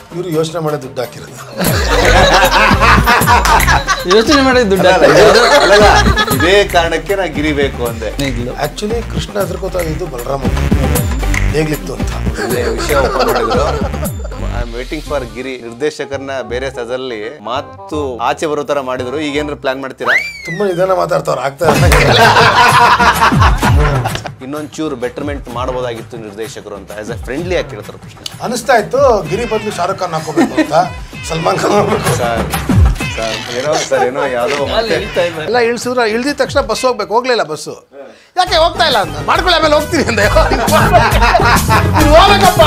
ಇವರು ಯೋಚನೆ ಮಾಡೋ ದುಡ್ಡು ಹಾಕಿರೋದು ಯೋಚನೆ ಮಾಡಿದ ದುಡ್ಡು ಅಲ್ಲ, ಇದು- ಅಲ್ಲಲ್ಲ, ಇದೇ ಕಾರಣಕ್ಕೆ ನಾ ಗಿರಿ ಬೇಕು ಅಂದೆ ನೇಗ್ಲು ಆ್ಯಕ್ಚುಲಿ ಕೃಷ್ಣ ಹೆದರ್ಕೋತಾ ಇದ್ದು ಬಲರಾಮ ನೇಗ್ಲಿತ್ತು ಅಂತ ಒಳ್ಳೆ ವಿಷಯ open ಮಾಡಿದ್ರು I am waiting for Giri ನಿರ್ದೇಶಕರನ್ನ ಬೇರೆ ಸ್ಥಳದಲ್ಲಿ ಮಾತು ಆಚೆ ಬರೋ ತರ ಮಾಡಿದ್ರು ಈಗ ಏನಾದ್ರು ಪ್ಲಾನ್ ಮಾಡ್ತೀರಾ ತುಂಬ ನಿಧಾನ ಮಾತಾಡ್ತಾವ್ರು ಆಗ್ತಾ ಇನ್ನೊಂದ್ ಚೂರು ಬೆಟರ್ಮೆಂಟ್ ಮಾಡಬಹುದಾಗಿತ್ತು ನಿರ್ದೇಶಕರು ಅಂತ ಆಸ್ ಎ ಫ್ರೆಂಡ್ಲಿ ಆಗಿ ಕೇಳ್ತಾರೆ ಪ್ರಶ್ನೆ ಅನಿಸ್ತಾ ಇತ್ತು ಗಿರಿ ಬದಲು ಶಾರುಖ್ ಖಾನ್ ಹಾಕೋಬೇಕು ಅಂತ ಸಲ್ಮಾನ್ ಖಾನ್ ಹಾಕ್ಬೇಕು ಸರ್ ಸರ್ ಏನೋ ಸರ್ ಏನೋ ಯಾವುದೋ ಮತ್ತೆ ಎಲ್ಲ ಇಳಿಸಿದ್ರ ಇಳ್ದಿದ ತಕ್ಷಣ ಬಸ್ ಹೋಗ್ಬೇಕು ಹೋಗ್ಲಿಲ್ಲ ಬಸ್ಸು ಯಾಕೆ ಹೋಗ್ತಾ ಇಲ್ಲ ಅಂತ ಮಾಡ್ಕೊಳ್ಳಿ ಆಮೇಲೆ ಹೋಗ್ತೀನಿ ಅಂದೆ ನೀನ್ ಹೋಗ್ಬೇಕಪ್ಪ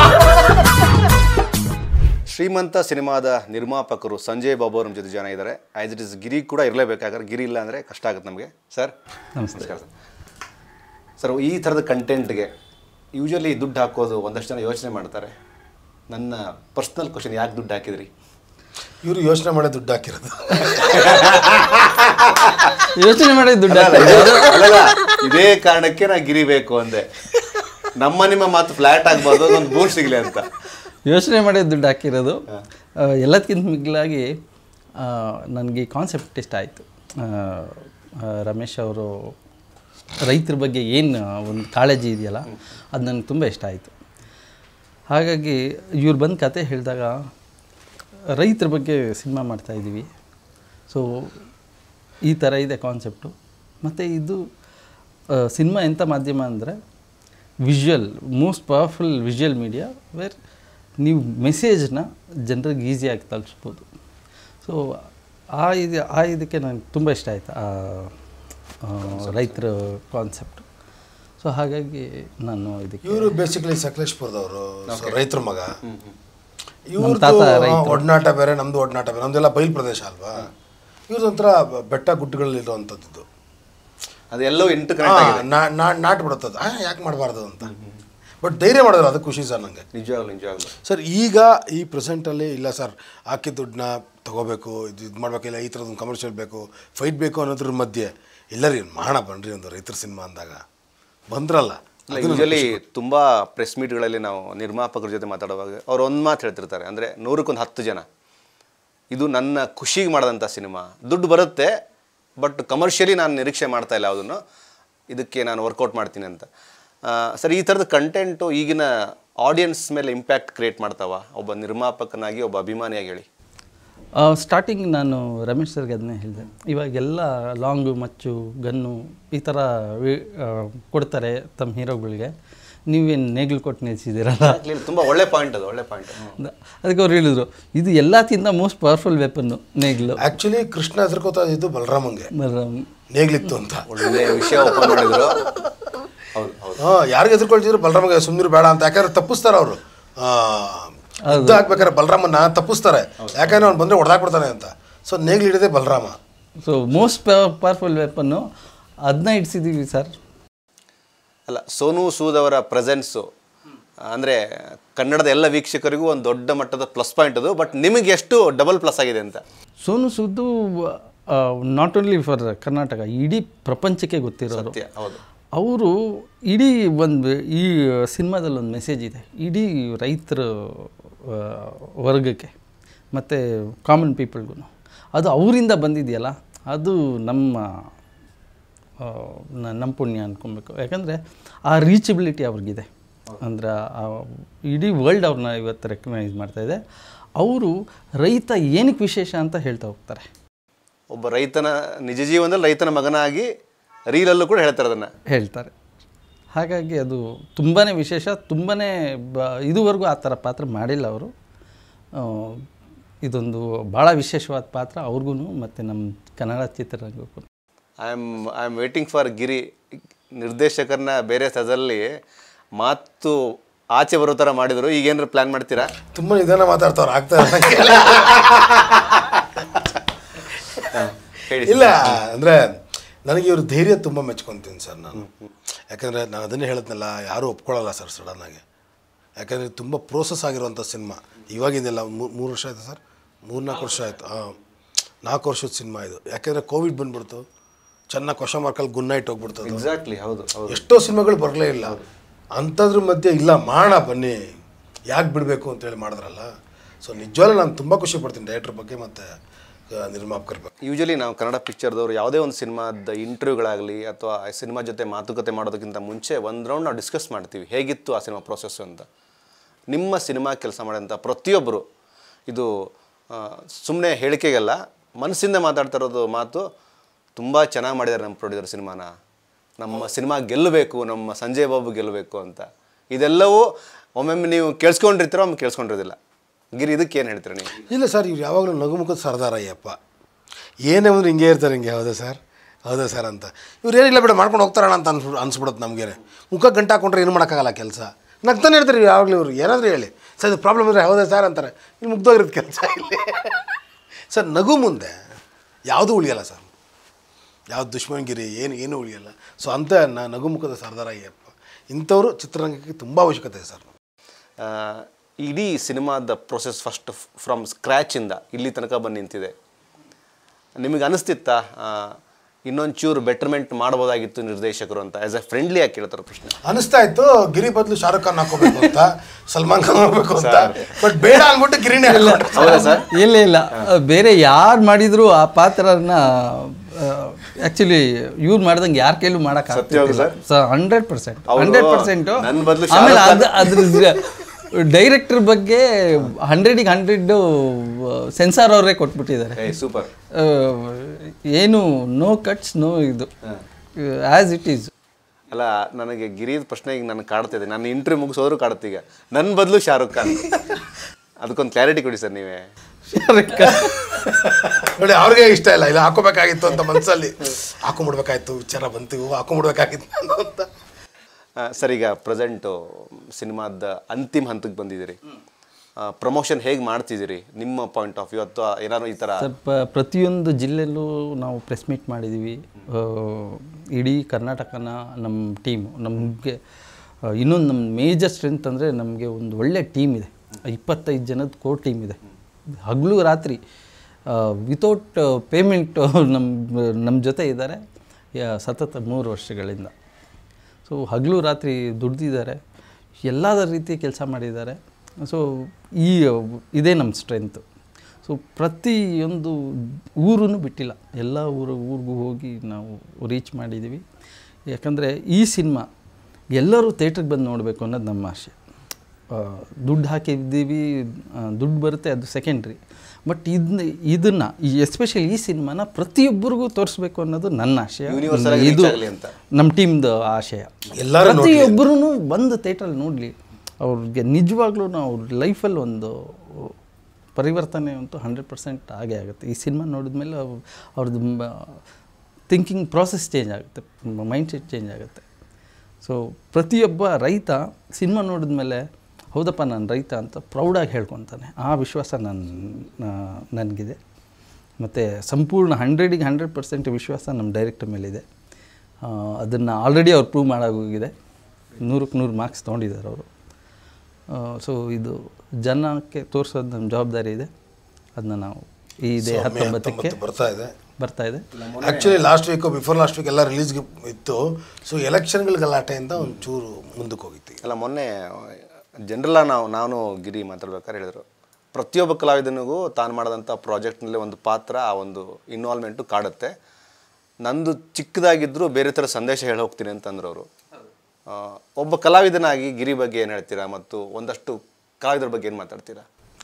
ಶ್ರೀಮಂತ ಸಿನಿಮಾದ ನಿರ್ಮಾಪಕರು ಸಂಜಯ್ ಬಾಬು ಅವ್ರ ನಮ್ಮ ಜೊತೆ ಜನ ಇದ್ದಾರೆ ಆಸ್ ಇಟ್ ಇಸ್ ಗಿರಿ ಕೂಡ ಇರಲೇಬೇಕಾದ್ರೆ ಗಿರಿ ಇಲ್ಲ ಅಂದರೆ ಕಷ್ಟ ಆಗುತ್ತೆ ನಮಗೆ ಸರ್ ನಮಸ್ಕಾರ ಸರ್ ಸರ್ ಈ ಥರದ ಕಂಟೆಂಟ್ಗೆ ಯೂಶಲಿ ದುಡ್ಡು ಹಾಕೋದು ಒಂದಷ್ಟು ಜನ ಯೋಚನೆ ಮಾಡ್ತಾರೆ ನನ್ನ ಪರ್ಸ್ನಲ್ ಕ್ವಶನ್ ಯಾಕೆ ದುಡ್ಡು ಹಾಕಿದ್ರಿ ಇವರು ಯೋಚನೆ ಮಾಡೋ ದುಡ್ಡು ಹಾಕಿರೋದು ಯೋಚನೆ ಮಾಡಿದ ದುಡ್ಡು ಅಲ್ಲ, ಇದು- ಅಲ್ಲಲ್ಲ, ಇದೇ ಕಾರಣಕ್ಕೆ ನಾ ಗಿರಿ ಬೇಕು ಅಂದೆ ನಮ್ಮ ನಿಮ್ಮ ಮಾತು ಫ್ಲಾಟ್ ಆಗ್ಬಾರ್ದು ಒಂದು ಬೂಸ್ಟ್ ಸಿಗ್ಲಿ ಅಂತ ಯೋಚನೆ ಮಾಡಿದ ದುಡ್ಡು ಹಾಕಿರೋದು ಆ, ಎಲ್ಲದಕ್ಕಿಂತ ಮಿಗಿಲಾಗಿ ನನಗೆ ಈ ಕಾನ್ಸೆಪ್ಟ್ ಇಷ್ಟ ಆಯಿತು ರಮೇಶ್ ಅವರು ರೈತರ ಬಗ್ಗೆ ಏನು ಒಂದು ಕಾಳಜಿ ಇದೆಯಲ್ಲ ಅದು ನನಗೆ ತುಂಬ ಇಷ್ಟ ಆಯಿತು ಹಾಗಾಗಿ ಇವ್ರು ಬಂದು ಕತೆ ಹೇಳಿದಾಗ ರೈತರ ಬಗ್ಗೆ ಸಿನಿಮಾ ಮಾಡ್ತಾಯಿದ್ದೀವಿ ಸೊ ಈ ಥರ ಇದೆ ಕಾನ್ಸೆಪ್ಟು ಮತ್ತು ಇದು ಸಿನಿಮಾ ಎಂಥ ಮಾಧ್ಯಮ ಅಂದರೆ visual most powerful visual media where ನೀವು ಮೆಸೇಜ್ನ ಜನರಿಗೆ ಈಸಿಯಾಗಿ ತಲುಪಿಸ್ಬೋದು ಸೊ ಆ ಇದು ಆ ಇದಕ್ಕೆ ನನಗೆ ತುಂಬ ಇಷ್ಟ ಆಯಿತು ಆ ಆ, ರೈತರ ಕಾನ್ಸೆಪ್ಟ್ ಸೊ ಹಾಗಾಗಿ ನಾನು ಇದಕ್ಕೆ ಇವರು ಬೇಸಿಕಲಿ ಸಕಲೇಶ್ಪುರದವರು ರೈತರ ಮಗ ನಮ್ಮ ತಾತ ಇವ್ರದ್ದು ರೈತರು. ಒಡನಾಟ ಬೇರೆ ನಮ್ದು ಒಡನಾಟ ಬೇರೆ ನಮ್ದೆಲ್ಲ ಬಯಲು ಪ್ರದೇಶ ಅಲ್ವಾ ಇವ್ರದೊಂಥರ ಬೆಟ್ಟ ಗುಡ್ಡಗಳಲ್ಲಿರುವಂಥದ್ದು ಅದೆಲ್ಲೋ ಎಂಟು ಕನೆಕ್ಟ್ ಆಗಿದೆ ನಾಟ್ ಬಿಡುತ್ತದು ಆ ಯಾಕೆ ಮಾಡಬಾರ್ದು ಅಂತ ಬಟ್ ಧೈರ್ಯ ಮಾಡಿದ್ರು ಅದು ಖುಷಿ ಸರ್ ನನಗೆ ನಿಜವಾಗ್ಲು ನಿಜವಾಗ್ಲು ಸರ್ ಈಗ ಈ ಪ್ರೆಸೆಂಟಲ್ಲಿ ಇಲ್ಲ ಸರ್ ಹಾಕಿದ ದುಡ್ಡನ್ನ ತಗೋಬೇಕು ಇದು ಇದು ಮಾಡಬೇಕಿಲ್ಲ ಈ ಥರದೊಂದು ಕಮರ್ಷಿಯಲ್ ಬೇಕು ಫೈಟ್ ಬೇಕು ಅನ್ನೋದ್ರ ಮಧ್ಯೆ ಇಲ್ಲ ರೀ ಮಾಡೋಣ ಬನ್ರಿ ಒಂದು ರೈತರ ಸಿನಿಮಾ ಅಂದಾಗ ಬಂದ್ರಲ್ಲ ಯೂಶಲಿ ತುಂಬ ಪ್ರೆಸ್ ಮೀಟ್ಗಳಲ್ಲಿ ನಾವು ನಿರ್ಮಾಪಕರ ಜೊತೆ ಮಾತಾಡುವಾಗ ಅವ್ರು ಒಂದು ಮಾತು ಹೇಳ್ತಿರ್ತಾರೆ ಅಂದರೆ ನೂರಕ್ಕೊಂದು ಹತ್ತು ಜನ ಇದು ನನ್ನ ಖುಷಿಗೆ ಮಾಡಿದಂಥ ಸಿನಿಮಾ ದುಡ್ಡು ಬರುತ್ತೆ ಬಟ್ ಕಮರ್ಷಿಯಲಿ ನಾನು ನಿರೀಕ್ಷೆ ಮಾಡ್ತಾ ಇಲ್ಲ ಯಾವುದನ್ನು ಇದಕ್ಕೆ ನಾನು ವರ್ಕೌಟ್ ಮಾಡ್ತೀನಿ ಅಂತ ಆ, ಸರ್ ಈ ಥರದ ಕಂಟೆಂಟು ಈಗಿನ ಆಡಿಯನ್ಸ್ ಮೇಲೆ ಇಂಪ್ಯಾಕ್ಟ್ ಕ್ರಿಯೇಟ್ ಮಾಡ್ತಾವ ಒಬ್ಬ ನಿರ್ಮಾಪಕನಾಗಿ ಒಬ್ಬ ಅಭಿಮಾನಿಯಾಗಿ ಹೇಳಿ ಸ್ಟಾರ್ಟಿಂಗ್ ನಾನು ರಮೇಶ್ ಸರ್ಗೆ ಅದನ್ನೇ ಹೇಳಿದೆ ಇವಾಗೆಲ್ಲ ಲಾಂಗು ಮಚ್ಚು ಗನ್ನು ಈ ಥರ ವಿ- ಆ, ಕೊಡ್ತಾರೆ ತಮ್ಮ ಹೀರೋಗಳಿಗೆ ನೀವೇನು ನೇಗ್ಲು ಕೊಟ್ಟು ನಿಲ್ಸಿದ್ದೀರಲ್ಲ ತುಂಬ ಒಳ್ಳೆ ಪಾಯಿಂಟ್ ಅದು ಒಳ್ಳೆ ಪಾಯಿಂಟ್ ಅಂತ. ಅದಕ್ಕೆ ಅವ್ರು ಹೇಳಿದರು ಇದು ಎಲ್ಲಕ್ಕಿಂತ ಮೋಸ್ಟ್ ಪವರ್ಫುಲ್ ವೆಪನ್ನು ನೇಗ್ಲು ಆ್ಯಕ್ಚುಲಿ ಕೃಷ್ಣ ಹೆದರ್ಕೋತಾ ಇದ್ದು ಬಲರಾಮಂಗೆ ಬಲರಾಮ್. ನೇಗ್ಲಿತ್ತು ಅಂತ ಒಳ್ಳೆ ವಿಷಯ ಓಪನ್ ಮಾಡಿದ್ರು ಹೌದು ಹೌದು ಹಾಂ ಯಾರಿಗೆ ಎದುರ್ಕೊಳ್ತಿದ್ರು ಬಲರಾಮಗೆ ಸುಮ್ಮನೆ ಬೇಡ ಅಂತ ಯಾಕಂದ್ರೆ ತಪ್ಪಿಸ್ತಾರೆ ಅವರು ಯುದ್ಧ ಹಾಕ್ಬೇಕಾದ್ರೆ ಬಲರಾಮನ್ನ ತಪ್ಪಿಸ್ತಾರೆ ಯಾಕಂದ್ರೆ ಅವ್ನು ಬಂದರೆ ಹೊಡೆದಾಕ್ಬಿಡ್ತಾನೆ ಅಂತ ಸೊ ನೇಗ್ಲು ಹಿಡಿದೇ Balarama so most powerful weapon ಅದನ್ನ ಇಡ್ಸಿದ್ದೀವಿ ಸರ್ ಅಲ್ಲ ಸೋನು ಸೂದ್ ಅವರ ಪ್ರೆಸೆನ್ಸು ಅಂದರೆ ಕನ್ನಡದ ಎಲ್ಲ ವೀಕ್ಷಕರಿಗೂ ಒಂದು ದೊಡ್ಡ ಮಟ್ಟದ ಪ್ಲಸ್ ಪಾಯಿಂಟ್ ಅದು ಬಟ್ ನಿಮಗೆ ಎಷ್ಟು ಡಬಲ್ ಪ್ಲಸ್ ಆಗಿದೆ ಅಂತ Sonu Sood not only for Karnataka ಇಡೀ ಪ್ರಪಂಚಕ್ಕೆ ಗೊತ್ತಿರೋರು ಸತ್ಯ ಹೌದು ಅವರು ಇಡೀ ಒಂದು ಈ ಸಿನಿಮಾದಲ್ಲಿ ಒಂದು ಮೆಸೇಜ್ ಇದೆ ಇಡೀ ರೈತರ ಆ, ವರ್ಗಕ್ಕೆ ಮತ್ತು ಕಾಮನ್ ಪೀಪಲ್ಗೂ ಅದು ಅವರಿಂದ ಬಂದಿದೆಯಲ್ಲ ಅದು ನಮ್ಮ ಆ, ನ- ನಮ್ಮ ಪುಣ್ಯ ಅಂದ್ಕೊಬೇಕು ಯಾಕಂದರೆ ಆ ರೀಚಬಿಲಿಟಿ ಅವ್ರಿಗಿದೆ ಅಂದರೆ ಆ ಇಡೀ ವರ್ಲ್ಡ್ ಅವ್ರನ್ನ ಇವತ್ತು ರೆಕಗ್ನೈಸ್ ಮಾಡ್ತಾಯಿದೆ ಅವರು ರೈತ ಏನಕ್ಕೆ ವಿಶೇಷ ಅಂತ ಹೇಳ್ತಾ ಹೋಗ್ತಾರೆ ಒಬ್ಬ ರೈತನ ನಿಜ ಜೀವನದಲ್ಲಿ ರೈತನ ಮಗನಾಗಿ ರೀಲಲ್ಲೂ ಕೂಡ ಹೇಳ್ತಾರೆ ಅದನ್ನು ಹೇಳ್ತಾರೆ ಹಾಗಾಗಿ ಅದು ತುಂಬಾ ವಿಶೇಷ ತುಂಬಾ ಬ ಇದುವರೆಗೂ ಆ ಥರ ಪಾತ್ರ ಮಾಡಿಲ್ಲ ಅವರು ಆ, ಇದೊಂದು ಭಾಳ ವಿಶೇಷವಾದ ಪಾತ್ರ ಅವ್ರಿಗೂ ಮತ್ತು ನಮ್ಮ ಕನ್ನಡ ಚಿತ್ರರಂಗಕ್ಕೂ I am I am waiting for Giri ನಿರ್ದೇಶಕರನ್ನ ಬೇರೆ ಸ್ಥಳದಲ್ಲಿ ಮಾತು ಆಚೆ ಬರೋ ಥರ ಮಾಡಿದ್ರು ಈಗ ಏನಾದ್ರು ಪ್ಲ್ಯಾನ್ ಮಾಡ್ತೀರಾ ತುಂಬ ನಿಧಾನ ಮಾತಾಡ್ತಾವ್ರು ಆಗ್ತಾ ಇಲ್ಲ ಹೇಳಿ ಇಲ್ಲ ಅಂದರೆ ನನಗೆ ಇವ್ರ ಧೈರ್ಯ ತುಂಬ ಮೆಚ್ಕೊತೀನಿ ಸರ್ ನಾನು ಯಾಕಂದರೆ ನಾನು ಅದನ್ನೇ ಹೇಳಿದ್ನಲ್ಲ ಯಾರೂ ಒಪ್ಕೊಳ್ಳಲ್ಲ ಸರ್ ಸಡನ್ನಾಗಿ ಯಾಕಂದರೆ ತುಂಬ ಪ್ರೋಸೆಸ್ ಆಗಿರುವಂಥ ಸಿನಿಮಾ ಇವಾಗಿಂದೆಲ್ಲ ಮೂ- ಮೂರು ವರ್ಷ ಆಯಿತು ಸರ್ ಮೂರು ನಾಲ್ಕು ವರ್ಷ ಆಯಿತು ಹಾಂ ನಾಲ್ಕು ವರ್ಷದ ಸಿನಿಮಾ ಇದು ಯಾಕೆಂದರೆ ಕೋವಿಡ್ ಬಂದ್ಬಿಡ್ತು ಚೆನ್ನಾಗಿ ಕ್ವಶನ್ ಮಾರ್ಕಲ್ಲಿ ಗುನ್ನ ಇಟ್ಟು ಹೋಗ್ಬಿಡ್ತು ಅದು. ಎಕ್ಸಾಕ್ಟ್ಲಿ ಹೌದು ಹೌದು ಎಷ್ಟೋ ಸಿನಿಮಾಗಳು ಬರಲೇ ಇಲ್ಲ ಅಂಥದ್ರ ಮಧ್ಯೆ ಇಲ್ಲ ಮಾಡೋಣ ಬನ್ನಿ ಯಾಕೆ ಬಿಡಬೇಕು ಅಂತೇಳಿ ಮಾಡಿದ್ರಲ್ಲ ಸೊ ನಿಜವಾಗ್ಲೂ ನಾನು ತುಂಬ ಖುಷಿ ಪಡ್ತೀನಿ ಡೈರೆಕ್ಟ್ರ್ ಬಗ್ಗೆ ಮತ್ತು ನಿರ್ಮಾಪಕರ ಬಗ್ಗೆ ಯೂಶಲಿ ನಾವು ಕನ್ನಡ ಪಿಕ್ಚರ್ದವ್ರು ಯಾವುದೇ ಒಂದು ಸಿನಿಮಾದ ಇಂಟರ್ವ್ಯೂಗಳಾಗಲಿ ಅಥವಾ ಆ ಸಿನಿಮಾ ಜೊತೆ ಮಾತುಕತೆ ಮಾಡೋದಕ್ಕಿಂತ ಮುಂಚೆ ಒಂದು ರೌಂಡ್ ನಾವು ಡಿಸ್ಕಸ್ ಮಾಡ್ತೀವಿ ಹೇಗಿತ್ತು ಆ ಸಿನಿಮಾ ಪ್ರೊಸೆಸ್ ಅಂತ ನಿಮ್ಮ ಸಿನಿಮಾ ಕೆಲಸ ಮಾಡೋಂಥ ಪ್ರತಿಯೊಬ್ಬರು ಇದು ಸುಮ್ಮನೆ ಹೇಳಿಕೆಗಲ್ಲ ಮನಸ್ಸಿಂದ ಮಾತಾಡ್ತಾ ಇರೋದು ಮಾತು ತುಂಬ ಚೆನ್ನಾಗಿ ಮಾಡಿದ್ದಾರೆ ನಮ್ಮ ಪ್ರೊಡ್ಯೂಸರ್ ಸಿನಿಮಾನ ನಮ್ಮ ಸಿನಿಮಾ ಗೆಲ್ಲಬೇಕು ನಮ್ಮ ಸಂಜಯ್ ಬಾಬು ಗೆಲ್ಲಬೇಕು ಅಂತ ಇದೆಲ್ಲವೂ ಒಮ್ಮೊಮ್ಮೆ ನೀವು ಕೇಳಿಸ್ಕೊಂಡಿರ್ತೀರೋ ಒಮ್ಮೆ ಕೇಳಿಸ್ಕೊಂಡಿರೋದಿಲ್ಲ ಗಿರಿ ಇದಕ್ಕೆ ಏನು ಹೇಳ್ತೀರಾ ನೀವು ಇಲ್ಲ ಸರ್ ಇವ್ರು ಯಾವಾಗಲೂ ನಗುಮುಖದ ಸರ್ದಾರ ಅಯ್ಯಪ್ಪ ಏನೇ ಬಂದ್ರೆ ಹಿಂಗೆ ಇರ್ತಾರೆ ಹಿಂಗೆ ಹೌದಾ ಸರ್ ಹೌದಾ ಸರ್ ಅಂತ ಇವ್ರು ಏನಿಲ್ಲ ಬಿಡ ಮಾಡ್ಕೊಂಡು ಹೋಗ್ತಾರಣ ಅಂತ ಅನ್ಸ್ ಅನ್ಸ್ಬಿಡುತ್ತೆ ನಮಗೇನೆ ಮುಖ ಗಂಟೆ ಹಾಕೊಂಡ್ರೆ ಏನು ಮಾಡೋಕ್ಕಾಗಲ್ಲ ಕೆಲಸ ನಗ್ತಾನೆ ಇರ್ತಾರೆ ಯಾವಾಗಲೂ ಇವ್ರು ಏನಾದರೂ ಹೇಳಿ ಸರ್ ಇದು ಪ್ರಾಬ್ಲಮ್ ಇದ್ರೆ ಹೌದಾ ಸರ್ ಅಂತಾರೆ ಇಲ್ಲಿ ಮುಗ್ದೋಗಿರೋದು ಕೆಲಸ ಇಲ್ಲಿ ಸರ್ ನಗು ಮುಂದೆ ಯಾವುದೂ ಉಳಿಯಲ್ಲ ಸರ್ ಯಾವ ದುಶ್ಮನ್ಗಿರಿ ಏನು ಏನೂ ಉಳಿಯಲ್ಲ ಸೊ ಅಂತ ನ ನಗುಮುಖದ ಸರ್ದಾರ ಅಯ್ಯಪ್ಪ ಇಂಥವರು ಚಿತ್ರರಂಗಕ್ಕೆ ತುಂಬ ಅವಶ್ಯಕತೆ ಇದೆ ಸರ್ ಆ, ಇಡೀ ಸಿನಿಮಾದ ಪ್ರೊಸೆಸ್ ಫಸ್ಟ್ ಫ್ರಮ್ ಸ್ಕ್ರ್ಯಾಚಿಂದ ಇಲ್ಲಿ ತನಕ ಬಂದು ನಿಂತಿದೆ ನಿಮಗೆ ಅನಿಸ್ತಿತ್ತಾ ಇನ್ನೊಂಚೂರು ಬೆಟರ್ಮೆಂಟ್ ಮಾಡ್ಬೋದಾಗಿತ್ತು ನಿರ್ದೇಶಕರು ಅಂತ ಆ್ಯಸ್ ಎ ಫ್ರೆಂಡ್ಲಿ ಆಗಿ ಕೇಳ್ತಾರೆ ಪ್ರಶ್ನೆ ಅನಿಸ್ತಾ ಇತ್ತು ಗಿರಿ ಬದಲು ಶಾರುಖ್ ಖಾನ್ ಹಾಕೋಬೇಕು ಅಂತ ಸಲ್ಮಾನ್ ಖಾನ್ ಹೋಗ್ಬೇಕು ಅಂತ ಬಟ್ ಬೇಡ ಅಂದ್ಬಿಟ್ಟು ಗಿರಿನೇ ಹಾಕ್ಕೊಂಡ್ರು. ಹೌದಾ ಸರ್ ಇಲ್ಲ ಇಲ್ಲ ಬೇರೆ ಯಾರು ಮಾಡಿದ್ರು ಆ ಪಾತ್ರನ ಆ್ಯಕ್ಚುಲಿ ಇವ್ರು ಮಾಡ್ದಂಗೆ ಯಾರ ಕೈಲೂ ಸತ್ಯವಾಗಿ ಮಾಡೋಕ್ಕಾಗ್ತಿಲ್ಲ ಸರ್ ಹಂಡ್ರೆಡ್ ಪರ್ಸೆಂಟ್ ಅವ್ರು ಹಂಡ್ರೆಡ್ ಪರ್ಸೆಂಟು ನನ್ ಬದ್ಲು ಆಮೇಲೆ ಶಾರುಖ್ ಅದು ಅದ್ರ ಡೈರೆಕ್ಟರ್ ಬಗ್ಗೆ ಹಂಡ್ರೆಡಿಗೆ ಹಂಡ್ರೆಡ್ ಸೆನ್ಸಾರ್ ಅವರೇ ಕೊಟ್ಬಿಟ್ಟಿದ್ದಾರೆ ಏ ಸೂಪರ್ ಆ, ಏನು ನೋ ಕಟ್ಸ್ ನೋ ಇದು ಆ್ಯಸ್ ಇಟ್ ಈಸ್ ಅಲ್ಲ ನನಗೆ ಗಿರಿದ ಪ್ರಶ್ನೆ ಈಗ ನನಗೆ ಕಾಡ್ತಿದೆ ನಾನು ಇಂಟರ್ವ್ಯೂ ಮುಗಿಸೋದ್ರು ಕಾಡುತ್ತೆ ಈಗ ನನ್ನ ಬದಲು ಶಾರುಖ್ ಖಾನ್ ಅದಕ್ಕೊಂದು ಕ್ಲಾರಿಟಿ ಕೊಡಿ ಸರ್ ನೀವೇ ನೋಡಿ ಅವ್ರಿಗೆ ಇಷ್ಟ ಇಲ್ಲ ಇಲ್ಲ ಹಾಕೋಬೇಕಾಗಿತ್ತು ಅಂತ ಮನಸ್ಸಲ್ಲಿ ಹಾಕೊಂಬಿಡ್ಬೇಕಾಯ್ತು ವಿಚಾರ ಬಂತು ಇವು ಹಾಕೊಂಬಿಡ್ಬೇಕಾಗಿತ್ತು ಅಂತ ಆ, ಸರ್ ಈಗ ಪ್ರೆಸೆಂಟು ಸಿನಿಮಾದ ಅಂತಿಮ ಹಂತಕ್ಕೆ ಬಂದಿದ್ದೀರಿ ಪ್ರಮೋಷನ್ ಹೇಗೆ ಮಾಡ್ತಿದ್ದೀರಿ ನಿಮ್ಮ ಪಾಯಿಂಟ್ ಆಫ್ ವ್ಯೂ ಅಥವಾ ಏನಾದ್ರು ಈ ಥರ ಸ್ವಲ್ಪ ಪ್ರತಿಯೊಂದು ಜಿಲ್ಲೆಯಲ್ಲೂ ನಾವು ಪ್ರೆಸ್ ಮೀಟ್ ಮಾಡಿದ್ದೀವಿ ಆ, ಇಡೀ ಕರ್ನಾಟಕನ ನಮ್ಮ ಟೀಮು ನಮಗೆ ಇನ್ನೊಂದು ನಮ್ಮ ಮೇಜರ್ ಸ್ಟ್ರೆಂತ್ ಅಂದರೆ ನಮಗೆ ಒಂದು ಒಳ್ಳೆ ಟೀಮ್ ಇದೆ ಇಪ್ಪತ್ತೈದು ಜನದ ಕೋರ್ ಟೀಮ್ ಇದೆ ಹಗಲು ರಾತ್ರಿ ವಿತೌಟ್ ಪೇಮೆಂಟ್ ನಮ್ಮ ನಮ್ಮ ಜೊತೆ ಇದ್ದಾರೆ ಯಾ- ಸತತ ಮೂರು ವರ್ಷಗಳಿಂದ ಸೊ ಹಗಲು ರಾತ್ರಿ ದುಡ್ದಿದ್ದಾರೆ ಎಲ್ಲದ ರೀತಿ ಕೆಲಸ ಮಾಡಿದ್ದಾರೆ ಸೊ ಈ ಇದೇ ನಮ್ಮ ಸ್ಟ್ರೆಂತು ಸೊ ಪ್ರತಿಯೊಂದು ಊರೂ ಬಿಟ್ಟಿಲ್ಲ ಎಲ್ಲ ಊರು ಊರಿಗೂ ಹೋಗಿ ನಾವು ರೀಚ್ ಮಾಡಿದ್ದೀವಿ ಯಾಕಂದರೆ ಈ ಸಿನಿಮಾ ಎಲ್ಲರೂ ಥಿಯೇಟ್ರಿಗೆ ಬಂದು ನೋಡಬೇಕು ಅನ್ನೋದು ನಮ್ಮ ಆಸೆ ಆ, ದುಡ್ಡು ಹಾಕಿದ್ದೀವಿ ಆ, ದುಡ್ಡು ಬರುತ್ತೆ ಅದು ಸೆಕೆಂಡ್ರಿ ಬಟ್ ಇದನ್ನ ಇದನ್ನು ಎಸ್ಪೆಷಲಿ ಈ ಸಿನಿಮಾನ ಪ್ರತಿಯೊಬ್ಬರಿಗೂ ತೋರಿಸ್ಬೇಕು ಅನ್ನೋದು ನನ್ನ ಆಶಯ Universal ಆಗಿ ಇದು reach ಆಗ್ಲಿ ಅಂತ. ನಮ್ಮ ಟೀಮ್ದು ಆಶಯ ಎಲ್ಲರೂ ಪ್ರತಿಯೊಬ್ಬರೂ ಬಂದು ಥಿಯೇಟ್ರಲ್ಲಿ ನೋಡಲಿ ಅವ್ರಿಗೆ ನಿಜವಾಗ್ಲೂ ಅವ್ರ ಲೈಫಲ್ಲಿ ಒಂದು ಪರಿವರ್ತನೆ ಅಂತೂ ಹಂಡ್ರೆಡ್ ಪರ್ಸೆಂಟ್ ಆಗೇ ಆಗುತ್ತೆ ಈ ಸಿನಿಮಾ ನೋಡಿದ್ಮೇಲೆ ಅವ್- ಅವ್ರದ್ದು ಥಿಂಕಿಂಗ್ ಪ್ರಾಸೆಸ್ ಚೇಂಜ್ ಆಗುತ್ತೆ ಮೈಂಡ್ ಸೆಟ್ ಚೇಂಜ್ ಆಗುತ್ತೆ ಸೊ ಪ್ರತಿಯೊಬ್ಬ ರೈತ ಸಿನಿಮಾ ನೋಡಿದ್ಮೇಲೆ ಹೌದಪ್ಪ ನಾನು ರೈತ ಅಂತ ಪ್ರೌಡಾಗಿ ಹೇಳ್ಕೊತಾನೆ ಆ ವಿಶ್ವಾಸ ನನ್ನ ನನಗಿದೆ ಮತ್ತು ಸಂಪೂರ್ಣ ಹಂಡ್ರೆಡಿಗೆ ಹಂಡ್ರೆಡ್ ಪರ್ಸೆಂಟ್ ವಿಶ್ವಾಸ ನಮ್ಮ ಡೈರೆಕ್ಟರ್ ಮೇಲಿದೆ ಅದನ್ನು ಆಲ್ರೆಡಿ ಅವ್ರು ಪ್ರೂವ್ ಮಾಡೋಗೋಗಿದೆ ನೂರಕ್ಕೆ ನೂರು ಮಾರ್ಕ್ಸ್ ತೊಗೊಂಡಿದ್ದಾರೆ ಅವರು ಸೊ ಇದು ಜನಕ್ಕೆ ತೋರಿಸೋದು ನಮ್ಮ ಜವಾಬ್ದಾರಿ ಇದೆ ಅದನ್ನ ನಾವು ಈ ಇದೇ ಮೇ ಹತ್ತೊಂಬತ್ತಕ್ಕೆ ಹತ್ತೊಂಬತ್ತು ಬರ್ತಾ ಇದೆ ಬರ್ತಾ ಇದೆ actually last week before last week ಎಲ್ಲ ರಿಲೀಸ್ಗೆ ಇತ್ತು ಸೊ ಎಲೆಕ್ಷನ್ಗಳ ಗಲಾಟೆಯಿಂದ ಒಂಚೂರು ಮುಂದಕ್ಕೆ ಹೋಗಿತ್ತು ಅಲ್ಲ ಮೊನ್ನೆ ಜನರಲ್ಲ ನಾವು ನಾನು ಗಿರಿ ಮಾತಾಡ್ಬೇಕಾದ್ರೆ ಹೇಳಿದರು ಪ್ರತಿಯೊಬ್ಬ ಕಲಾವಿದನಿಗೂ ತಾನು ಮಾಡಿದಂಥ ಪ್ರಾಜೆಕ್ಟ್ನಲ್ಲಿ ಒಂದು ಪಾತ್ರ ಆ ಒಂದು ಇನ್ವಾಲ್ವ್ಮೆಂಟು ಕಾಡುತ್ತೆ ನಂದು ಚಿಕ್ಕದಾಗಿದ್ದರೂ ಬೇರೆ ಥರ ಸಂದೇಶ ಹೇಳಿ ಹೋಗ್ತೀನಿ ಅಂತಂದ್ರು ಅವರು ಒಬ್ಬ ಕಲಾವಿದನಾಗಿ ಗಿರಿ ಬಗ್ಗೆ ಏನು ಹೇಳ್ತೀರಾ ಮತ್ತು ಒಂದಷ್ಟು ಕಲಾವಿದರ ಬಗ್ಗೆ ಏನು ಮಾತಾಡ್ತೀರಾ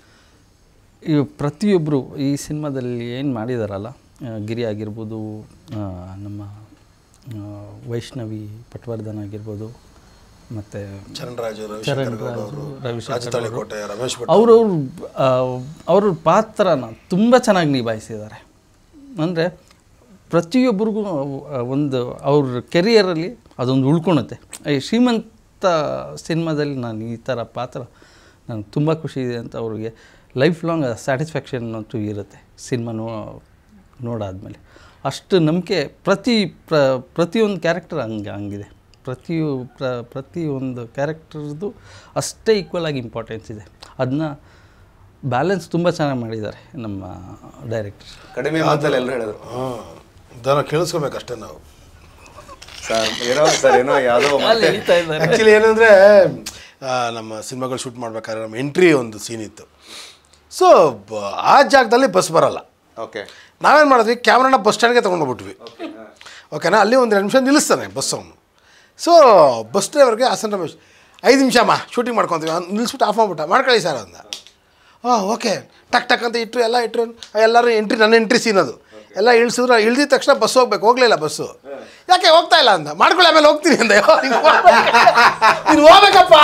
ಈ ಪ್ರತಿಯೊಬ್ಬರು ಈ ಸಿನಿಮಾದಲ್ಲಿ ಏನು ಮಾಡಿದಾರಲ್ಲ ಆ, ಗಿರಿ ಆಗಿರ್ಬೋದು ಆ, ನಮ್ಮ ಆ, ವೈಷ್ಣವಿ ಪಟ್ವರ್ಧನ್ ಆಗಿರ್ಬೋದು ಮತ್ತು ಚರಣರಾಜು ಚರಣ್ ರವಿಶಂಕರ್ ಗೌಡ ರಾಜು, ಅವರು ರವಿಶಂಕರ್ ರಾಜತಾಳಿಕೋಟೆ ರಮೇಶ್ ಭಟ್ ಅವ್ರವ್ರ ಅವ್ರ ಪಾತ್ರನ ತುಂಬ ಚೆನ್ನಾಗಿ ನಿಭಾಯಿಸಿದ್ದಾರೆ ಅಂದರೆ ಪ್ರತಿಯೊಬ್ಬರಿಗೂ ಒಂದು ಅವ್ರ ಕೆರಿಯರಲ್ಲಿ ಅದೊಂದು ಉಳ್ಕೊಳುತ್ತೆ ಈ ಶ್ರೀಮಂತ ಸಿನಿಮಾದಲ್ಲಿ ನಾನು ಈ ಥರ ಪಾತ್ರ ನನಗೆ ತುಂಬ ಖುಷಿ ಇದೆ ಅಂತ ಅವ್ರಿಗೆ ಲೈಫ್ ಲಾಂಗ್ ಸ್ಯಾಟಿಸ್ಫ್ಯಾಕ್ಷನ್ ಅಂತೂ ಇರುತ್ತೆ ಸಿನಿಮಾ ನೋ ನೋಡಾದ್ಮೇಲೆ ಅಷ್ಟು ನಂಬಿಕೆ ಪ್ರತಿ ಪ್ರ ಪ್ರತಿಯೊಂದು ಕ್ಯಾರೆಕ್ಟರ್ ಹಂಗೆ ಹಂಗಿದೆ ಪ್ರತಿ ಪ್ರ ಪ್ರತಿಯೊಂದು ಕ್ಯಾರೆಕ್ಟರ್ದು ಅಷ್ಟೇ ಈಕ್ವಲ್ ಆಗಿ ಇಂಪಾರ್ಟೆನ್ಸ್ ಇದೆ ಅದನ್ನ ಬ್ಯಾಲೆನ್ಸ್ ತುಂಬ ಚೆನ್ನಾಗಿ ಮಾಡಿದ್ದಾರೆ ನಮ್ಮ ಡೈರೆಕ್ಟರ್ ಕಡಿಮೆ ಮಾತಲ್ಲಿ ಎಲ್ಲರೂ ಹೇಳಿದ್ರು ಹಾಂ ಇದನ್ನು ಕೇಳಿಸ್ಕೋಬೇಕಷ್ಟೇ ನಾವು ಸರ್ ಏನೋ ಸರ್ ಏನೋ ಯಾವುದೋ ಮತ್ತೆ ಆ್ಯಕ್ಚುಲಿ ಏನಂದರೆ ನಮ್ಮ ಸಿನಿಮಾಗಳು ಶೂಟ್ ಮಾಡ್ಬೇಕಾದ್ರೆ ನಮ್ಮ ಎಂಟ್ರಿ ಒಂದು ಸೀನ್ ಇತ್ತು ಸೊ ಆ ಜಾಗದಲ್ಲಿ ಬಸ್ ಬರಲ್ಲ ಓಕೆ ನಾವೇನು ಮಾಡಿದ್ವಿ ಕ್ಯಾಮ್ರಾನ ಬಸ್ ಸ್ಟ್ಯಾಂಡ್ಗೆ ತೊಗೊಂಡೋಗ್ಬಿಟ್ವಿ ಓಕೆನಾ ಅಲ್ಲಿ ಒಂದು ನಿಮಿಷ ನಿಲ್ಲಿಸ್ತಾನೆ ಬಸ್ ಅವನು ಸೊ ಬಸ್ ಡ್ರೈವರ್ಗೆ ಹಾಸನ್ ರಮೇಶ್ ಐದು ನಿಮಿಷ ಅಮ್ಮ ಶೂಟಿಂಗ್ ಮಾಡ್ಕೊತೀವಿ ಅವ್ನು ನಿಲ್ಲಿಸ್ಬಿಟ್ಟು ಆಫ್ ಮಾಡ್ಬಿಟ್ಟ ಮಾಡ್ಕೊಳ್ಳಿ ಸರ್ ಅಂದ ಹಾಂ ಓಕೆ ಟಕ್ ಟಕ್ ಅಂತ ಇಟ್ಟರು ಎಲ್ಲ ಇಟ್ಟರು ಎಲ್ಲರೂ ಎಂಟ್ರಿ ನನ್ನ ಎಂಟ್ರಿ ಸೀನ್ ಅದು ಎಲ್ಲ ಇಳಿಸಿದ್ರು ಇಳ್ದಿದ ತಕ್ಷಣ ಬಸ್ ಹೋಗ್ಬೇಕು ಹೋಗ್ಲಿಲ್ಲ ಬಸ್ಸು ಯಾಕೆ ಹೋಗ್ತಾ ಇಲ್ಲ ಅಂದ ಮಾಡ್ಕೊಳ್ಳಿ ಆಮೇಲೆ ಹೋಗ್ತೀನಿ ಅಂದ ನೀನು ಹೋಗ್ಬೇಕಪ್ಪ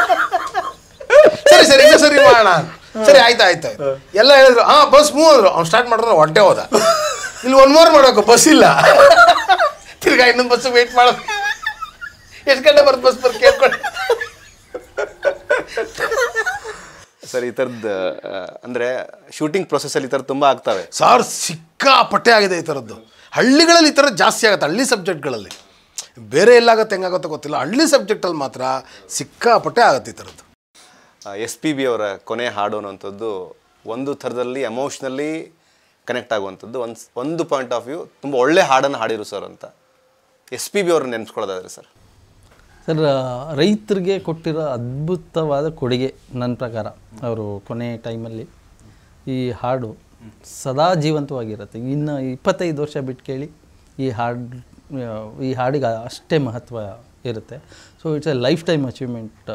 ಸರಿ ಸರಿ ಇನ್ನೂ ಸರಿ ಮಾಡೋಣ ಸರಿ ಆಯ್ತು ಆಯ್ತು ಆಯ್ತು ಎಲ್ಲ ಹೇಳಿದ್ರು ಹಾಂ ಬಸ್ ಮೂವ್ ಅಂದ್ರು ಅವ್ನು ಸ್ಟಾರ್ಟ್ ಮಾಡಿದ್ರೆ ಹೊಟ್ಟೆ ಹೋದ ಇಲ್ಲಿ ಒನ್ ಮೋರ್ ಮಾಡಬೇಕು ಬಸ್ ಇಲ್ಲ ತಿರ್ಗಾ ಇನ್ನೊಂದು ಬಸ್ ವೇಟ್ ಮಾಡೋದು ಎಷ್ಟು ಗಂಟೆ ಬರುತ್ತೆ ಬಸ್ ಬರ್ ಕೇಳ್ಕೊಂಡು ಸರ್ ಈ ಥರದ್ದು ಅಂದರೆ ಶೂಟಿಂಗ್ ಪ್ರೊಸೆಸಲ್ಲಿ ಈ ಥರ ತುಂಬ ಆಗ್ತವೆ ಸಾರ್ ಸಿಕ್ಕಾಪಟ್ಟೆ ಆಗಿದೆ ಈ ಥರದ್ದು ಹಳ್ಳಿಗಳಲ್ಲಿ ಈ ಥರ ಜಾಸ್ತಿ ಆಗುತ್ತೆ ಹಳ್ಳಿ ಸಬ್ಜೆಕ್ಟ್ಗಳಲ್ಲಿ ಬೇರೆ ಎಲ್ಲಾಗುತ್ತೆ ಹೆಂಗಾಗುತ್ತೋ ಗೊತ್ತಿಲ್ಲ ಹಳ್ಳಿ ಸಬ್ಜೆಕ್ಟಲ್ಲಿ ಮಾತ್ರ ಸಿಕ್ಕಾಪಟ್ಟೆ ಆಗುತ್ತೆ ಈ ಥರದ್ದು ಎಸ್ ಪಿ ಬಿ ಅವರ ಕೊನೆ ಹಾಡು ಅನ್ನುವಂಥದ್ದು ಒಂದು ಥರದಲ್ಲಿ ಎಮೋಷ್ನಲಿ ಕನೆಕ್ಟ್ ಆಗುವಂಥದ್ದು ಒಂದು ಒಂದು ಪಾಯಿಂಟ್ ಆಫ್ ವ್ಯೂ ತುಂಬ ಒಳ್ಳೆ ಹಾಡನ್ನು ಹಾಡಿರು ಸರ್ ಅಂತ ಎಸ್ ಪಿ ಬಿ ಅವ್ರನ್ನ ನೆನೆಸ್ಕೊಳ್ಳೋದಾದ್ರೆ ಸರ್ ಸರ್ ರೈತರಿಗೆ ಕೊಟ್ಟಿರೋ ಅದ್ಭುತವಾದ ಕೊಡುಗೆ ನನ್ನ ಪ್ರಕಾರ ಅವರು ಕೊನೆ ಟೈಮಲ್ಲಿ ಈ ಹಾಡು ಸದಾ ಜೀವಂತವಾಗಿರುತ್ತೆ ಇನ್ನು ಇಪ್ಪತ್ತೈದು ವರ್ಷ ಬಿಟ್ಟು ಕೇಳಿ ಈ ಹಾಡು ಈ ಹಾಡಿಗೆ ಅಷ್ಟೇ ಮಹತ್ವ ಇರುತ್ತೆ so it's a lifetime achievement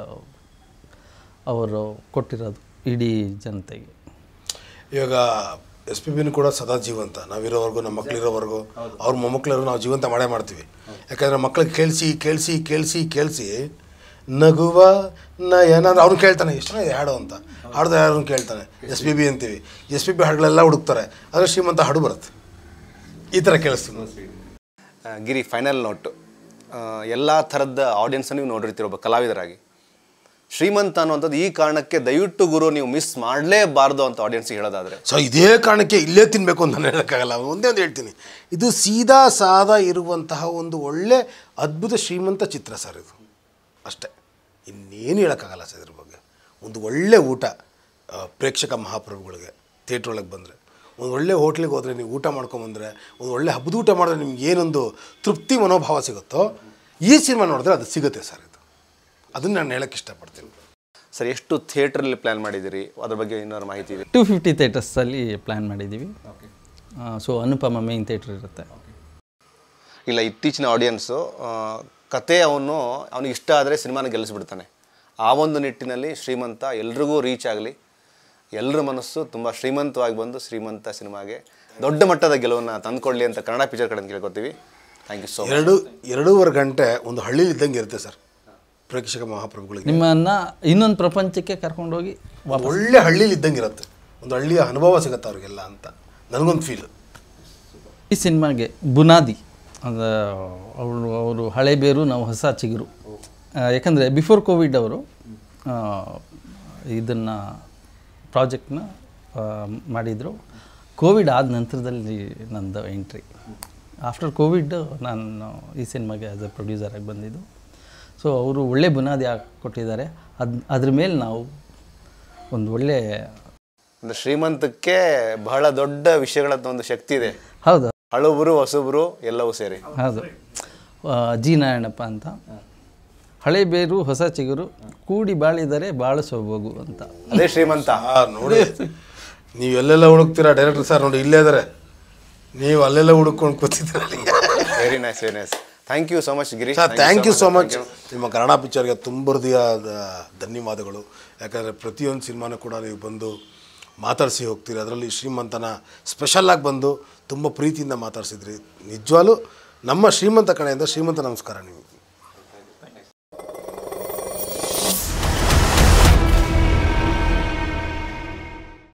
ಅವರು ಕೊಟ್ಟಿರೋದು ಇಡೀ ಜನತೆಗೆ ಇವಾಗ ಎಸ್ ಪಿ ಬಿನೂ ಕೂಡ ಸದಾ ಜೀವಂತ ನಾವಿರೋವರೆಗೂ ನಮ್ಮ ಮಕ್ಳಿರೋವರೆಗೂ ಅವ್ರ ಮೊಮ್ಮಕ್ಳಿರೋ ನಾವು ಜೀವಂತ ಮಾಡೇ ಮಾಡ್ತೀವಿ ಯಾಕಂದರೆ ಮಕ್ಳಿಗೆ ಕೇಳಿಸಿ ಕೇಳಿಸಿ ಕೇಳಿಸಿ ಕೇಳಿಸಿ ನಗುವ ನಯನ ಅಂದ್ರೆ ಅವ್ನು ಕೇಳ್ತಾನೆ ಎಷ್ಟು ಚೆನ್ನಾಗಿದೆ ಹಾಡು ಅಂತ ಹಾಡ್ದ ಯಾರು ಕೇಳ್ತಾನೆ ಎಸ್ ಪಿ ಬಿ ಅಂತೀವಿ ಎಸ್ ಪಿ ಬಿ ಹಾಡುಗಳೆಲ್ಲ ಹುಡುಕ್ತಾರೆ ಆದರೆ ಶ್ರೀಮಂತ ಹಾಡು ಬರುತ್ತೆ ಈ ಥರ ಕೇಳಿಸ್ತೀವಿ ಆ, ಗಿರಿ ಫೈನಲ್ ನೋಟು ಎಲ್ಲ ಥರದ ಆಡಿಯನ್ಸನ್ನು ನೀವು ನೋಡಿರ್ತೀರ ಒಬ್ಬ ಕಲಾವಿದರಾಗಿ ಶ್ರೀಮಂತ ಅನ್ನುವಂಥದ್ದು ಈ ಕಾರಣಕ್ಕೆ ದಯವಿಟ್ಟು ಗುರು ನೀವು ಮಿಸ್ ಮಾಡಲೇಬಾರ್ದು ಅಂತ ಆಡಿಯನ್ಸ್ಗೆ ಹೇಳೋದಾದರೆ ಸೊ ಇದೇ ಕಾರಣಕ್ಕೆ ಇಲ್ಲೇ ತಿನ್ನಬೇಕು ಅಂತ ನಾನು ಹೇಳೋಕ್ಕಾಗಲ್ಲ ಒಂದೇ ಒಂದು ಹೇಳ್ತೀನಿ ಇದು ಸೀದಾ ಸಾದಾ ಇರುವಂತಹ ಒಂದು ಒಳ್ಳೆ ಅದ್ಭುತ ಶ್ರೀಮಂತ ಚಿತ್ರ ಸರ್ ಇದು ಅಷ್ಟೇ ಇನ್ನೇನು ಹೇಳೋಕ್ಕಾಗಲ್ಲ ಸರ್ ಇದ್ರ ಬಗ್ಗೆ ಒಂದು ಒಳ್ಳೆ ಊಟ ಆ, ಪ್ರೇಕ್ಷಕ ಮಹಾಪ್ರಭುಗಳಿಗೆ ಥಿಯೇಟ್ರ್ ಒಳಗೆ ಬಂದರೆ ಒಂದು ಒಳ್ಳೆ ಹೋಟ್ಲಿಗೆ ಹೋದರೆ ನೀವು ಊಟ ಮಾಡ್ಕೊಂಬಂದರೆ ಒಂದು ಒಳ್ಳೆ ಹಬ್ಬದ ಊಟ ಮಾಡಿದ್ರೆ ನಿಮ್ಗೆ ಏನೊಂದು ತೃಪ್ತಿ ಮನೋಭಾವ ಸಿಗುತ್ತೋ ಈ ಸಿನಿಮಾ ನೋಡಿದ್ರೆ ಅದು ಸಿಗುತ್ತೆ ಸರ್ ಇದು ಅದನ್ನು ನಾನು ಹೇಳೋಕ್ಕೆ ಇಷ್ಟಪಡ್ತೀನಿ ಸರ್ ಎಷ್ಟು ಥಿಯೇಟ್ರಲ್ಲಿ ಪ್ಲ್ಯಾನ್ ಮಾಡಿದ್ದೀರಿ ಅದ್ರ ಬಗ್ಗೆ ಏನಾದ್ರು ಮಾಹಿತಿ ಇದೆ ಟು ಫಿಫ್ಟಿ ಥಿಯೇಟರ್ಸಲ್ಲಿ ಪ್ಲ್ಯಾನ್ ಮಾಡಿದ್ದೀವಿ ಸೊ ಅನುಪಮ ಮೇನ್ ಥಿಯೇಟ್ರ್ ಇರುತ್ತೆ ಇಲ್ಲ ಇತ್ತೀಚಿನ ಆಡಿಯನ್ಸು ಕತೆ ಅವನು ಅವನಿಗೆ ಇಷ್ಟ ಆದರೆ ಸಿನಿಮಾನ ಗೆಲ್ಲಿಸ್ಬಿಡ್ತಾನೆ ಆ ಒಂದು ನಿಟ್ಟಿನಲ್ಲಿ ಶ್ರೀಮಂತ ಎಲ್ರಿಗೂ ರೀಚ್ ಆಗಲಿ ಎಲ್ಲರ ಮನಸ್ಸು ತುಂಬ ಶ್ರೀಮಂತವಾಗಿ ಬಂದು ಶ್ರೀಮಂತ ಸಿನಿಮಾಗೆ ದೊಡ್ಡ ಮಟ್ಟದ ಗೆಲುವನ್ನು ತಂದುಕೊಳ್ಳಿ ಅಂತ ಕನ್ನಡ ಪಿಕ್ಚರ್ ಕಡೆಯಿಂದ ಕೇಳ್ಕೊತೀವಿ ಥ್ಯಾಂಕ್ ಯು ಸೊ ಮಚ್ ಎರಡು ಎರಡೂವರೆ ಗಂಟೆ ಒಂದು ಹಳ್ಳಿಲಿ ಇದ್ದಂಗೆ ಇರುತ್ತೆ ಸರ್ ಪ್ರೇಕ್ಷಕ ಮಹಾಪ್ರಭುಗಳಿಗೆ ನಿಮ್ಮನ್ನು ಇನ್ನೊಂದು ಪ್ರಪಂಚಕ್ಕೆ ಕರ್ಕೊಂಡೋಗಿ ಒಂದು ಒಳ್ಳೆ ಹಳ್ಳಿಲಿ ಇದ್ದಂಗೆ ಇರುತ್ತೆ ಒಂದು ಹಳ್ಳಿಯ ಅನುಭವ ಸಿಗುತ್ತೆ ಅವ್ರಿಗೆಲ್ಲ ಅಂತ ನನಗೊಂದು ಫೀಲ್ ಈ ಸಿನಿಮಾಗೆ ಬುನಾದಿ ಅದು ಅವರು ಅವರು ಹಳೆ ಬೇರು ನಾವು ಹೊಸ ಚಿಗುರು ಯಾಕಂದರೆ ಬಿಫೋರ್ ಕೋವಿಡ್ ಅವರು ಇದನ್ನು ಪ್ರಾಜೆಕ್ಟ್ನ ಮಾಡಿದರು ಕೋವಿಡ್ ಆದ ನಂತರದಲ್ಲಿ ನಂದು ಎಂಟ್ರಿ ಆಫ್ಟರ್ ಕೋವಿಡ್ ನಾನು ಈ ಸಿನಿಮಾಗೆ ಆ್ಯಸ್ ಎ ಪ್ರೊಡ್ಯೂಸರಾಗಿ ಬಂದಿದ್ದು ಸೊ ಅವರು ಒಳ್ಳೆ ಬುನಾದಿ ಹಾಕಿ ಕೊಟ್ಟಿದ್ದಾರೆ ಅದು ಅದ್ರ ಮೇಲೆ ನಾವು ಒಂದು ಒಳ್ಳೆ ಅಂದರೆ ಶ್ರೀಮಂತಕ್ಕೆ ಬಹಳ ದೊಡ್ಡ ವಿಷಯಗಳಂತ ಒಂದು ಶಕ್ತಿ ಇದೆ ಹೌದು ಹಳುಬರು ಹೊಸಬರು ಎಲ್ಲವೂ ಸೇರಿ ಹೌದು ಆ, ಜಿ ನಾರಾಯಣಪ್ಪ ಅಂತ ಹಳೆ ಬೇರು ಹೊಸ ಚಿಗುರು ಕೂಡಿ ಬಾಳಿದರೆ ಬಾಳು ಸೊಬಗು ಅಂತ ಅದೇ ಶ್ರೀಮಂತ ಆ ನೋಡಿ ನೀವು ಎಲ್ಲೆಲ್ಲ ಹುಡುಕ್ತೀರಾ ಡೈರೆಕ್ಟರ್ ಸರ್ ನೋಡಿ ಇಲ್ಲೇ ಇದ್ದಾರೆ ನೀವು ಅಲ್ಲೆಲ್ಲ ಹುಡುಕೊಂಡು ಕೂತಿದ್ದೀರ very nice very nice thank you so much Giri sir thank you so much ನಿಮ್ಮ ಕನ್ನಡ ಪಿಕ್ಚರ್ಗೆ ತುಂಬ ಹೃದಯದ ಧನ್ಯವಾದಗಳು ಯಾಕಂದರೆ ಪ್ರತಿಯೊಂದು ಸಿನಿಮಾನೂ ಕೂಡ ನೀವು ಬಂದು ಮಾತಾಡಿಸಿ ಹೋಗ್ತೀರಿ ಅದರಲ್ಲಿ ಶ್ರೀಮಂತನ ಸ್ಪೆಷಲ್ಲಾಗಿ ಬಂದು ತುಂಬ ಪ್ರೀತಿಯಿಂದ ಮಾತಾಡಿಸಿದ್ರಿ ನಿಜವಾಗ್ಲೂ ನಮ್ಮ ಶ್ರೀಮಂತ ಕಡೆಯಿಂದ ಶ್ರೀಮಂತ ನಮಸ್ಕಾರ ನಿಮಗೆ